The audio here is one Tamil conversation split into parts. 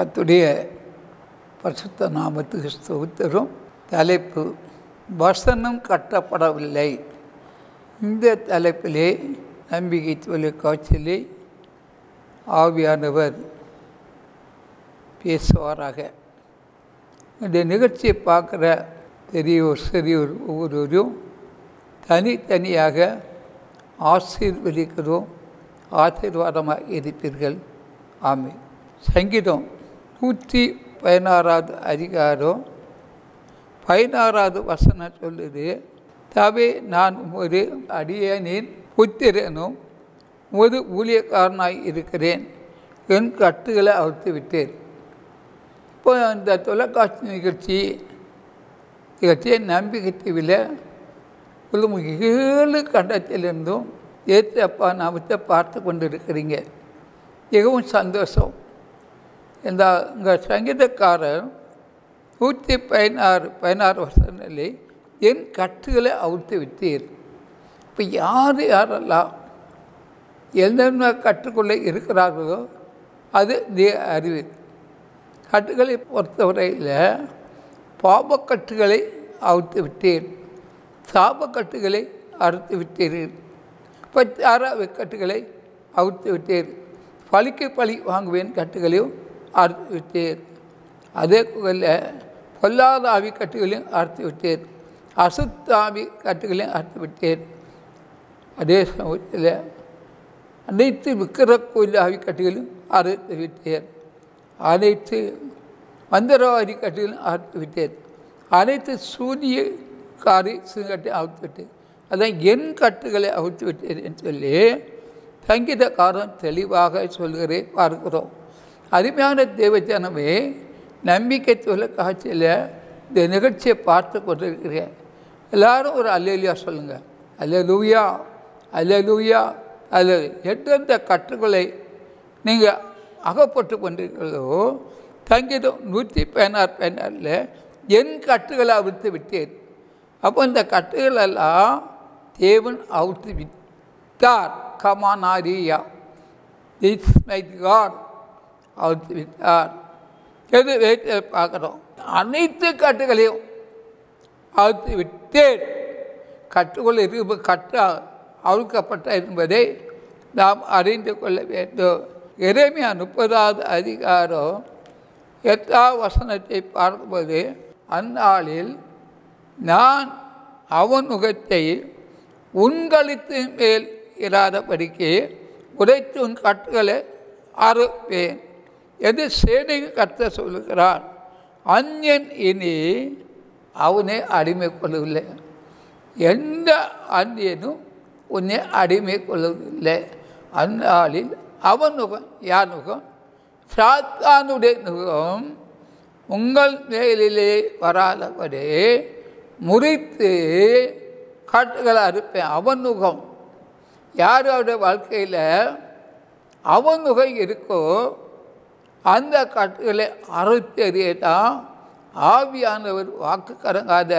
கத்துடைய பரிசுத்த நாமத்துக்கு ஸ்தோத்திரம் தலைப்பு வசனம் கட்டப்படவில்லை இந்த தலைப்பிலே நம்பிக்கை தொலைக்காட்சியிலே ஆவியானவர் பேசுவாராக இந்த நிகழ்ச்சியை பார்க்குற பெரியோர் சிறியோர் ஒவ்வொருவரும் தனித்தனியாக ஆசீர்வதிக்கிறோம் ஆசீர்வாதமாக இருப்பீர்கள் ஆமை சங்கீதம் நூற்றி பதினாறாவது அதிகாரம் பதினாறாவது வசனம் சொல்லுது தவே நான் ஒரு அடியனின் புத்திரனும் ஒரு ஊழியக்காரனாய் இருக்கிறேன் என் கட்டுகளை அவுத்து விட்டேன் இப்போ இந்த தொலைக்காட்சி நிகழ்ச்சி நிகழ்ச்சியை நம்பிக்கை டிவியில் உள்ள ஏழு கண்டத்திலிருந்தும் ஏற்றப்பா நாமத்தை பார்த்து கொண்டு இருக்கிறீங்க மிகவும் சந்தோஷம் இந்த இங்கே சங்கீதக்காரர் நூற்றி பதினாறு பதினாறு வருஷங்களே என் கட்டுகளை அவுத்து விட்டீர் இப்போ யார் யாரெல்லாம் எந்தெந்த கட்டுக்குள்ளே இருக்கிறார்களோ அது நீ அறிவு கட்டுகளை பொறுத்தவரையில் பாபக்கட்டுகளை அவுத்து விட்டேன் சாபக்கட்டுகளை அறுத்து விட்டீர்கள் பச்சார கட்டுகளை அவுத்து விட்டீர் பழிக்கு பழி வாங்குவேன் கட்டுகளையும் அறுத்து விட்டீர் அதே குகலில் பொல்லாத ஆவி கட்டுகளையும் அறுத்து விட்டீர் அசுத்தாவி கட்டுகளையும் அறுத்து விட்டீர் அதே சமயத்தில் அனைத்து விக்கிர கோயில் ஆவி கட்டுகளையும் அறுத்து விட்டீர் அனைத்து மந்திரவாதி கட்டுகளையும் அறுத்து விட்டேன் அனைத்து சூரிய காரி கட்டை அவுத்து விட்டேன் அதான் என் கட்டுகளை அவுத்து விட்டேன் என்று சொல்லி சங்கீதக்காரன் தெளிவாக சொல்கிறேன் பார்க்கிறோம் அருமையான தேவஜனமே நம்பிக்கை தொலைக்காட்சியில் இந்த நிகழ்ச்சியை பார்த்து கொண்டிருக்கிறேன் எல்லாரும் ஒரு அல்லலியா சொல்லுங்கள் அல்ல லூயா அல்ல லூயா அல்ல எந்தெந்த கட்டுகளை நீங்கள் அகப்பட்டு கொண்டிருக்கிறதோ சங்கீதம் நூற்றி பதினாறு பதினாறில் என் கட்டுகளை அவிழ்த்து விட்டேன் அப்போ இந்த கட்டுகளெல்லாம் தேவன் அவுத்து விட்டார் கமானாரியா இட்ஸ் மை காட் அவுத்து விட்டார் எது வேட்டில் பார்க்குறோம் அனைத்து கட்டுகளையும் அவுத்து விட்டேன் கட்டுக்குள் இரு கட்டு அவுழ்க்கப்பட்ட என்பதை நாம் அறிந்து கொள்ள வேண்டும் இறைமையா முப்பதாவது அதிகாரம் எட்டாவது வசனத்தை பார்க்கும்போது அந்நாளில் நான் அவன் முகத்தை உன்களித்து மேல் இராதபடிக்கு உடைத்து உன் கட்டுகளை அறுப்பேன் எது சேனைக்கு கட்ட சொல்லுகிறான் அந்யன் இனி அவனை அடிமை கொள்ளவில்லை எந்த அந்நியனும் உன்னை அடிமை கொள்ளவில்லை அந்நாளில் அவன் முகம் யார் முகம் சாத்தானுடைய முகம் உங்கள் மேலிலே வராதபடி முறித்து காட்டுகளை அறுப்பேன் அவன் முகம் யாரோட வாழ்க்கையில் அவன் முகம் இருக்கோ அந்த காட்டுகளை அறுத்தறியதான் ஆவியானவர் வாக்கு கரங்காத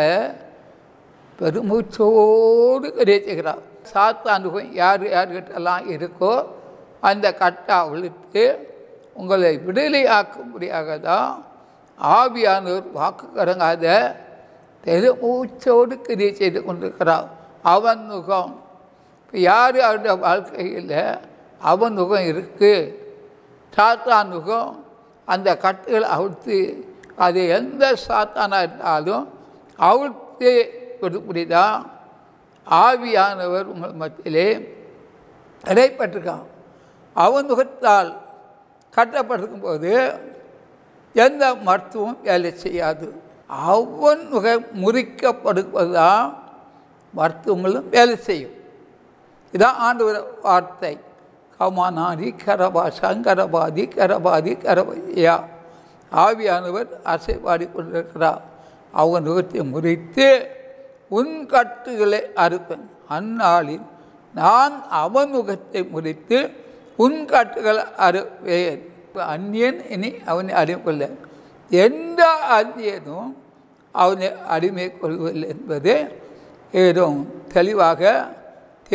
பெருமூச்சோடு கிடைச்சுக்கிறார் சாத்தானுகம் யார் யார்கிட்டலாம் இருக்கோ அந்த கட்டை அவிழ்த்து உங்களை விடுதலை ஆக்கும்படியாக தான் ஆவியானவர் வாக்கு கரங்காத பெருமூச்சோடு கிரியை செய்து கொண்டிருக்கிறார் அவன் முகம் இப்போ யார் அவருடைய வாழ்க்கையில் அவன் முகம் இருக்குது சாத்தான் முகம் அந்த கட்டுகளை அவிழ்த்து அது எந்த சாத்தானாக இருந்தாலும் அவிழ்த்து கொடுப்படி தான் ஆவியானவர் உங்கள் மத்தியிலே இடைப்பட்டிருக்கான் அவன் முகத்தால் கட்டப்பட்டிருக்கும் போது எந்த மருத்துவம் வேலை செய்யாது அவன் முக முறிக்கப்படுவது தான் மருத்துவங்களும் வேலை செய்யும் இதான் ஆண்டு வார்த்தை கமானாரி கரபா சங்கரபாதி கரபாதி கரபையா ஆவியானவர் அசைப்பாடி கொண்டிருக்கிறார் அவன் முகத்தை முறித்து உன் கட்டுகளை அறுப்பேன் அந்நாளில் நான் அவன் முகத்தை முறித்து உன் கட்டுகளை அறுப்பேன் அந்நியன் இனி அவனை அடிமை கொள்ள எந்த அந்நியனும் அவனை அடிமை கொள்வதில்லை என்பது ஏதோ தெளிவாக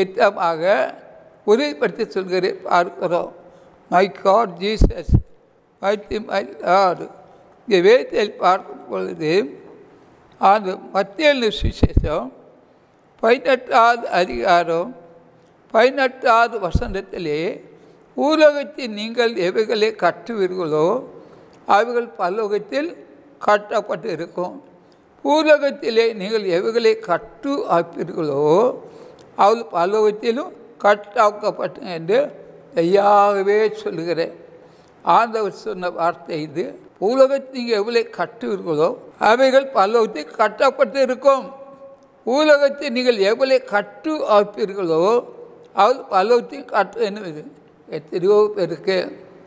திட்டமாக உறுதிப்படுத்தி சொல்கிறேன் பார்க்கிறோம் மை காட் ஜீசஸ் மத்தியமல்லாது இந்த வேதத்தில் பார்க்கும் பொழுது அந்த மத்திய சுவிசேஷம் பதினெட்டாவது அதிகாரம் பதினெட்டாவது வசந்தத்திலே ஊலகத்தில் நீங்கள் எவைகளை கட்டுவீர்களோ அவைகள் பல்லோகத்தில் கட்டப்பட்டு இருக்கும் பூலகத்திலே நீங்கள் எவைகளை கட்டு ஆப்பீர்களோ அவள் பல்லோகத்திலும் கட்டாக்கப்பட்டு என்று ஐயாகவே சொல்லுகிறேன் ஆண்டவர் சொன்ன வார்த்தை இது பூலகத்தில் நீங்கள் எவ்வளோ கட்டுவீர்களோ அவைகள் பல்லவத்தில் கட்டப்பட்டு இருக்கும் பூலகத்தில் நீங்கள் எவ்வளோ கட்டு ஆப்பீர்களோ அவள் பல்லவத்தையும் கட்டு என்னது எத்தனையோ பேருக்கு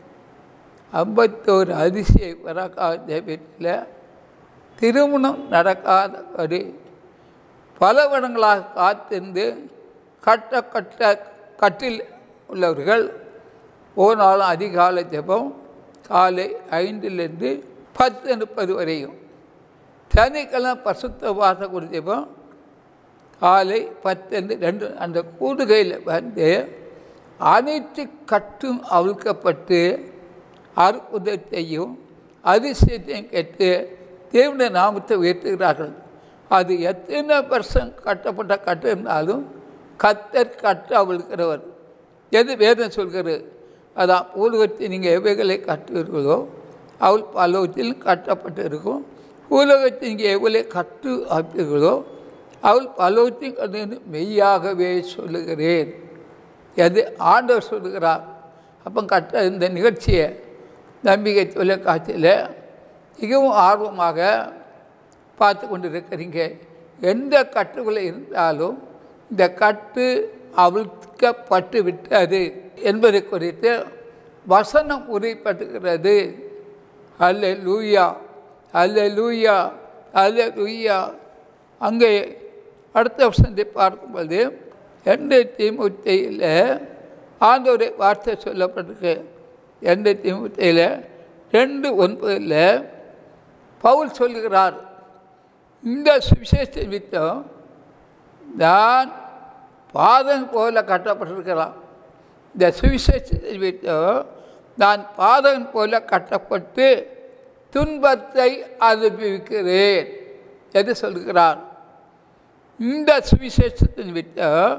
ஐம்பத்தோரு அதிசய பிறக்காத வீட்டில் திருமணம் நடக்காதபடி பல வருடங்களாக காத்திருந்து கட்ட கட்ட கட்டில் உள்ளவர்கள் ஒரு நாளும் அதிகாலை ஜெபம் காலை ஐந்திலிருந்து பத்து முப்பது வரையும் சனிக்கிழமை பசுத்த வாசகுடி ஜெபம் காலை பத்து ரெண்டு அந்த கூடுகையில் வந்து அனைத்து கட்டும் அவிழ்க்கப்பட்டு அற்புதத்தையும் அதிசயத்தையும் கேட்டு தேவனுடைய நாமத்தை உயர்த்துகிறார்கள் அது எத்தனை பர்சன்ட் கட்டப்பட்ட கட்டு இருந்தாலும் கத்தர் கட்டு அவிழ்க்கிறவர் எது வேதம் சொல்கிறது அதான் ஊலகத்தை நீங்கள் எவைகளை கட்டுவீர்களோ அவள் பலவத்தில் கட்டப்பட்டு இருக்கும் ஊலகத்தை நீங்கள் எவ்வளோ கட்டு ஆப்பீர்களோ அவள் பலவத்தையும் கட்டு மெய்யாகவே சொல்லுகிறேன் எது ஆண்டவர் சொல்லுகிறார் அப்போ கட்ட இந்த நிகழ்ச்சியை நம்பிக்கை தொலைக்காட்சியில் மிகவும் ஆர்வமாக பார்த்து கொண்டு இருக்கிறீங்க எந்த கட்டுகளை இருந்தாலும் இந்த கட்டு அவிழ்க்கப்பட்டு விட்டது என்பதை குறித்து வசனம் உரைப்பட்டுகிறது அல்ல லூயா அல்ல லூயா அல்ல லூயா அங்கே அடுத்த வசனத்தை பார்க்கும்போது எந்த திமுத்தையில் ஆண்டோரை வார்த்தை சொல்லப்பட்டிருக்கு எந்த திமுத்தையில் ரெண்டு ஒன்பதில் பவுல் சொல்லுகிறார் இந்த சுவிசேஷத்தை வித்தம் நான் பாதம் போல கட்டப்பட்டிருக்கிறான் இந்த சுவிசேஷத்தை வித்தம் நான் பாதகன் போல கட்டப்பட்டு துன்பத்தை அனுபவிக்கிறேன் என்று சொல்கிறார் இந்த சுவிசேஷத்தின் வித்தம்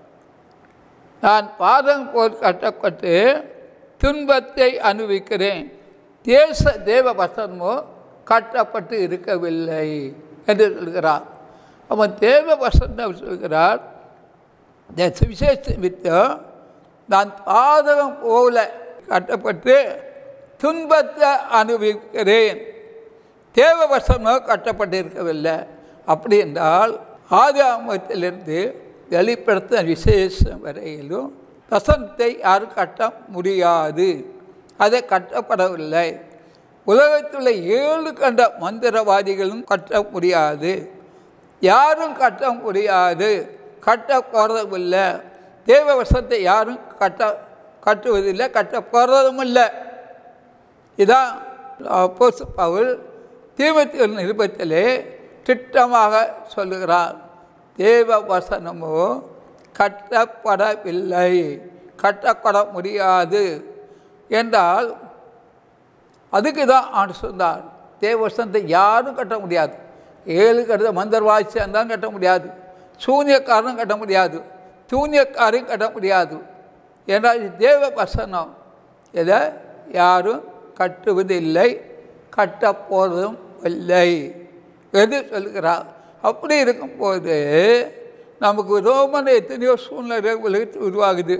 நான் பாதம் போல் கட்டப்பட்டு துன்பத்தை அனுபவிக்கிறேன் தேச தேவ வசனமோ கட்டப்பட்டு இருக்கவில்லை என்று சொல்கிறார் அவன் தேவ வசனம் சொல்கிறார் இந்த சுவிசேஷ வித்தம் நான் பாதகம் போல கட்டப்பட்டு துன்பத்தை அனுபவிக்கிறேன் தேவ வசனமோ கட்டப்பட்டு இருக்கவில்லை அப்படி என்றால் ஆதாமத்திலிருந்து வெளிப்படுத்த விசேஷம் வரையிலும் வசனத்தை யாரும் கட்ட முடியாது அதை கட்டப்படவில்லை உலகத்தில் ஏழு கண்ட மந்திரவாதிகளும் கட்ட முடியாது யாரும் கட்ட முடியாது கட்ட போகிறதும் தேவ வசத்தை யாரும் கட்ட கட்டுவதில்லை கட்ட போகிறதும் இல்லை இதான் அப்போஸ் பவுல் தீபத்தி நிருபத்திலே திட்டமாக சொல்லுகிறார் தேவ வசனமோ கட்டப்படவில்லை கட்டப்பட முடியாது என்றால் அதுக்கு தான் ஆண்டு சொன்னார் தேவ வசனத்தை யாரும் கட்ட முடியாது ஏழு கட்ட மந்தர்வாசி இருந்தாலும் கட்ட முடியாது சூன்யக்காரனும் கட்ட முடியாது சூன்யக்காரையும் கட்ட முடியாது என்றால் இது தேவ வசனம் இதை யாரும் கட்டுவதில்லை கட்டப் போவதும் இல்லை என்று சொல்கிறார் அப்படி இருக்கும்போது நமக்கு ரோமன் எத்தனையோ சூழ்நிலை உலகத்தில் உருவாகுது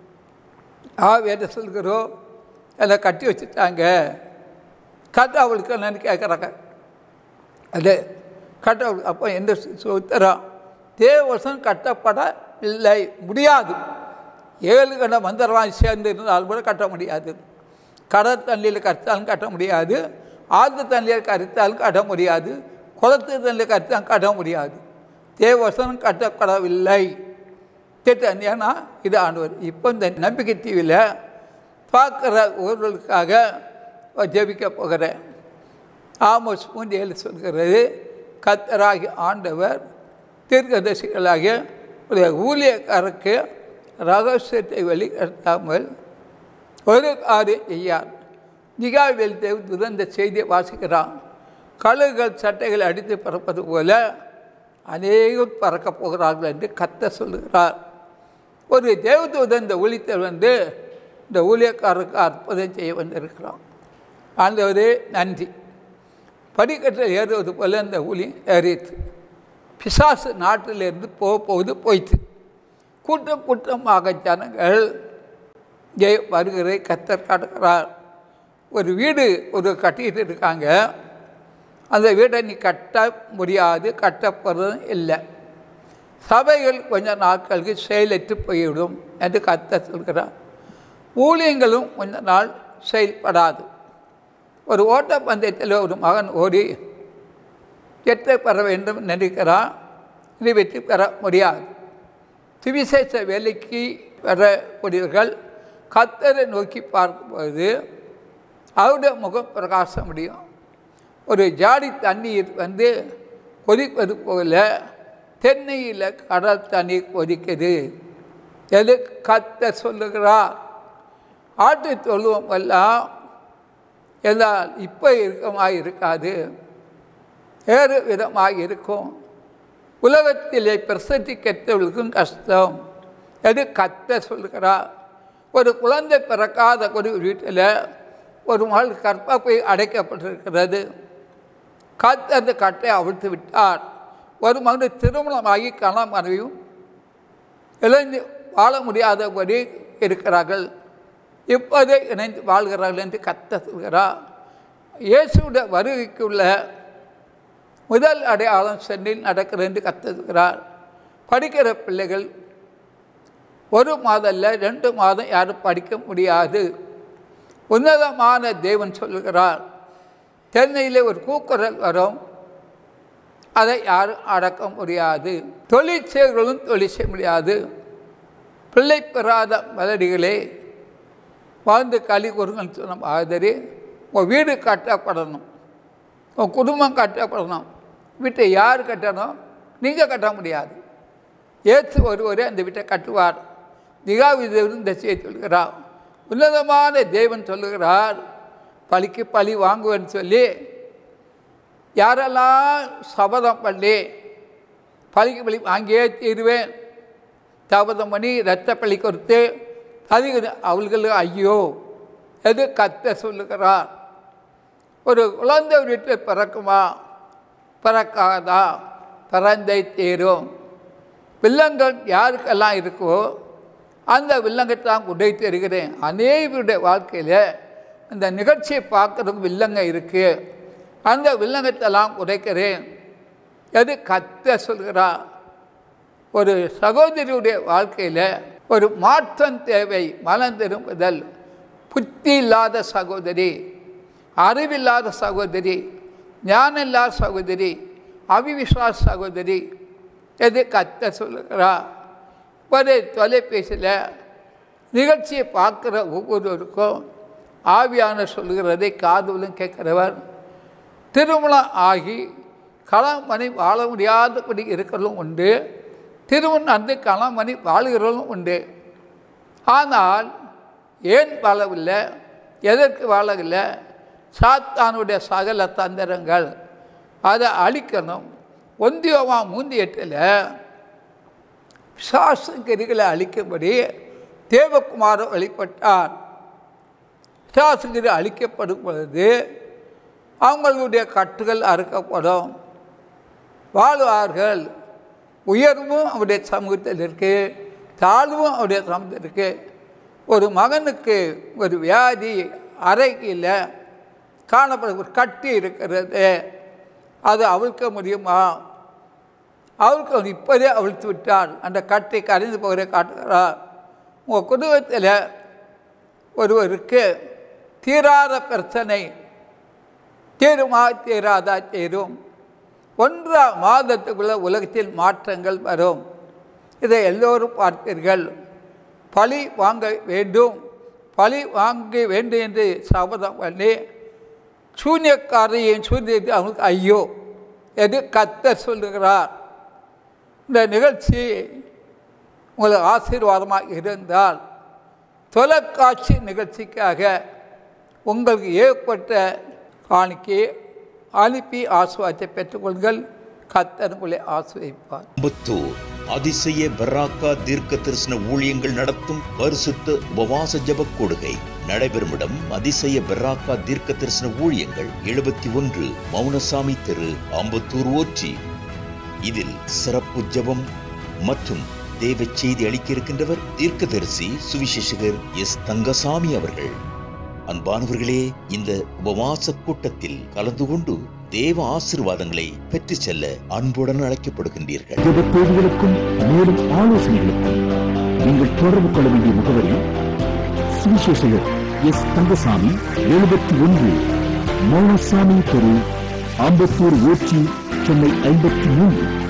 ஆ வேற சொல்கிறோம் அதை கட்டி வச்சுட்டாங்க கட்ட அவளுக்கு என்னன்னு கேட்குறாங்க அது கட்ட அப்போ எந்த உத்தரம் தேவசம் கட்டப்படவில்லை முடியாது ஏழு கண்ட மந்திரவாதி சேர்ந்து இருந்தால் கூட கட்ட முடியாது கடல் தண்ணியில் கரைத்தாலும் கட்ட முடியாது ஆற்று தண்ணியில் கரைத்தாலும் கட்ட முடியாது குளத்து தண்ணியில் கரைத்தாலும் கட்ட முடியாது தேவசனம் கட்டப்படவில்லை திட்டம் ஏன்னா இது ஆண்டவர் இப்போ இந்த நம்பிக்கை தீவில் பார்க்குற ஊர்களுக்காக ஜெபிக்க போகிறேன் ஆமோஸ் மூன்று ஏழு சொல்கிறது கத்தராகி ஆண்டவர் தீர்க்கதரிசிகளாகிய ஒரு ஊழியக்காரருக்கு ரகசியத்தை வெளிப்படுத்தாமல் ஒரு காரியம் செய்யார் நிகாவில் தேவ் துரந்த செய்தியை வாசிக்கிறான் கழுகுகள் சட்டைகள் அடித்து பறப்பது போல அநேகம் பறக்கப் போகிறார்கள் என்று கத்த சொல்லுகிறார் ஒரு தேவதூதன் இந்த ஊழியத்தில் வந்து இந்த ஊழியக்காரருக்கு அற்புதம் செய்ய வந்திருக்கிறான் ஆண்டவரே நன்றி படிக்கட்டில் ஏறுவது போல இந்த ஊழியம் ஏறித்து பிசாசு நாட்டிலிருந்து போக போகுது போயிட்டு கூட்டம் கூட்டமாக ஜனங்கள் இங்கே வருகிற கத்தர் காட்டுகிறார் ஒரு வீடு ஒரு கட்டிட்டு இருக்காங்க அந்த வீடை நீ கட்ட முடியாது கட்டப்படுறதும் இல்லை சபைகள் கொஞ்ச நாட்களுக்கு செயலற்று போய்விடும் என்று கத்த சொல்கிறார் ஊழியங்களும் கொஞ்ச நாள் செயல்படாது ஒரு ஓட்டப்பந்தயத்தில் ஒரு மகன் ஓடி வெற்றி பெற வேண்டும் நினைக்கிறான் இது வெற்றி பெற முடியாது சுவிசேஷ வேலைக்கு வரக்கூடியவர்கள் கத்தரை நோக்கி பார்க்கும்போது அவருடைய முகம் பிரகாச முடியும் ஒரு ஜாடி தண்ணீர் வந்து கொதிப்பது போல தென்னையில் கடல் தண்ணீர் கொதிக்குது எது கத்த சொல்லுகிறார் ஆட்டு தொழுவம் எல்லாம் எல்லாம் இப்போ இருக்கமாக இருக்காது வேறு விதமாக இருக்கும் உலகத்திலே பிரசத்தி கெட்டவர்களுக்கும் கஷ்டம் எது கத்த சொல்லுகிறார் ஒரு குழந்தை பிறக்காத ஒரு வீட்டில் ஒரு மகள் கற்பப்பை அடைக்கப்பட்டிருக்கிறது கத்து அந்த கட்டை அவிழ்த்து விட்டார் ஒரு மகன் திருமணமாகி கண மனைவியும் இணைந்து வாழ முடியாதபடி இருக்கிறார்கள் இப்போதே இணைந்து வாழ்கிறார்கள் என்று கத்த சொல்கிறார் இயேசுடைய வருகைக்குள்ள முதல் அடையாளம் சென்னையில் நடக்கிறது என்று கத்துகிறார் படிக்கிற பிள்ளைகள் ஒரு மாதம் இல்லை ரெண்டு மாதம் யாரும் படிக்க முடியாது உன்னதமான தேவன் சொல்லுகிறார் சென்னையில் ஒரு கூக்குரல் வரும் அதை யாரும் அடக்க முடியாது தொழிற்சேர்களும் தொழில் செய்ய முடியாது பிள்ளை பெறாத மலடிகளே வாழ்ந்து களி கூறுங்கள் சொன்ன மாதிரி உங்கள் வீடு கட்டப்படணும் உன் குடும்பம் கட்டப்படணும் வீட்டை யார் கட்டணும் நீங்கள் கட்ட முடியாது ஏற்று ஒருவரே அந்த வீட்டை கட்டுவார் திகாவிதேவன் இந்த செய்தி சொல்கிறார் உன்னதமான தேவன் சொல்லுகிறார் பழிக்கு பழி வாங்குவேன்னு சொல்லி யாரெல்லாம் சபதம் பண்ணி பழிக்கு பழி வாங்கியே தீருவேன் சபதம் பண்ணி ரத்த பழி கொடுத்து அது அவர்களுக்கு ஐயோ எது கத்த சொல்லுகிறார் ஒரு குழந்தை வீட்டில் பிறக்குமா பிறக்காதா பிறந்தை தீரும் வில்லங்கள் யாருக்கெல்லாம் இருக்கோ அந்த வில்லங்கத்தான் உடை தருகிறேன் அநேகருடைய வாழ்க்கையில் இந்த நிகழ்ச்சியை பார்க்குறதுக்கு வில்லங்க இருக்குது அந்த வில்லங்கத்தெல்லாம் உடைக்கிறேன் எது கத்த சொல்கிறா ஒரு சகோதரியுடைய வாழ்க்கையில் ஒரு மாற்றம் தேவை மனம் திரும்புதல் புத்தி இல்லாத சகோதரி அறிவில்லாத சகோதரி ஞானம் இல்லாத சகோதரி அவிவிஸ்வாச சகோதரி எது கத்த சொல்லுகிறா ஒரு தொலைபேசியில் நிகழ்ச்சியை பார்க்குற ஒவ்வொருவருக்கும் ஆவியான சொல்லுகிறதை காதுகளும் கேட்கிறவர் திருமணம் ஆகி களமணி வாழ முடியாதபடி இருக்கிறதும் உண்டு திருமணம் நடந்து களமணி வாழுகிறதும் உண்டு ஆனால் ஏன் வாழவில்லை எதற்கு வாழவில்லை சாத்தானுடைய சகல தந்திரங்கள் அதை அழிக்கணும் ஒந்தியோவா மூந்தி எட்டில் பிசாசுங்கிரிகளை அழிக்கும்படி தேவகுமார வெளிப்பட்டார் பிசாசுங்கிரி அழிக்கப்படும் பொழுது அவங்களுடைய கட்டுகள் அறுக்கப்படும் வாழ்வார்கள் உயர்வும் அவருடைய சமூகத்தில் இருக்குது தாழ்வும் அவருடைய சமூகத்தில் இருக்குது ஒரு மகனுக்கு ஒரு வியாதி அறைக்கில் காணப்படும் ஒரு கட்டி இருக்கிறது அது அவிழ்க்க முடியுமா அவருக்கு இப்போதே அவிழ்த்து விட்டார் அந்த கட்டை கரைந்து போகிற காட்டுகிறார் உங்கள் குடும்பத்தில் ஒருவருக்கு தீராத பிரச்சனை தீருமா தீராதா தீரும் ஒன்றாம் மாதத்துக்குள்ள உலகத்தில் மாற்றங்கள் வரும் இதை எல்லோரும் பார்த்தீர்கள் பழி வாங்க வேண்டும் பழி வாங்க வேண்டும் என்று சபதம் பண்ணி சூன்யக்காரையும் சூன்யத்தை அவங்களுக்கு ஐயோ எது கத்த சொல்லுகிறார் இந்த நிகழ்ச்சி உங்களுக்கு ஆசீர்வாதமாக இருந்தால் தொலைக்காட்சி நிகழ்ச்சிக்காக உங்களுக்கு ஏற்பட்ட காணிக்கையை அனுப்பி ஆசுவாத்தை பெற்றுக்கொள்கள் கத்தர் உங்களை ஆசிரியப்பார் அம்பத்தூர் அதிசய பராக்கா தீர்க்க தரிசன ஊழியங்கள் நடத்தும் பரிசுத்த உபவாச ஜபக் கொடுகை நடைபெறும் இடம் அதிசய பராக்கா தீர்க்க தரிசன ஊழியங்கள் எழுபத்தி ஒன்று மௌனசாமி தெரு அம்பத்தூர் ஓச்சி இதில் சிறப்பு ஜெபம் மற்றும் தேவ செய்தி அளிக்க இருக்கின்றவர் தீர்க்கதரிசி சுவிசேஷகர் எஸ் தங்கசாமி அவர்கள் அன்பானவர்களே இந்த உபவாச கூட்டத்தில் கலந்து கொண்டு தேவ ஆசீர்வாதங்களை பெற்று செல்ல அன்புடன் அழைக்கப்படுகின்றீர்கள் ஜெப தேவைகளுக்கும் மேலும் ஆலோசனைகளுக்கும் நீங்கள் தொடர்பு கொள்ள வேண்டிய முகவரி சுவிசேஷகர் எஸ் தங்கசாமி எழுபத்தி ஒன்று மௌனசாமி தெரு ஆம்பத்தூர் ஊர்ச்சி சென்னை ஐம்பத்தி மூன்று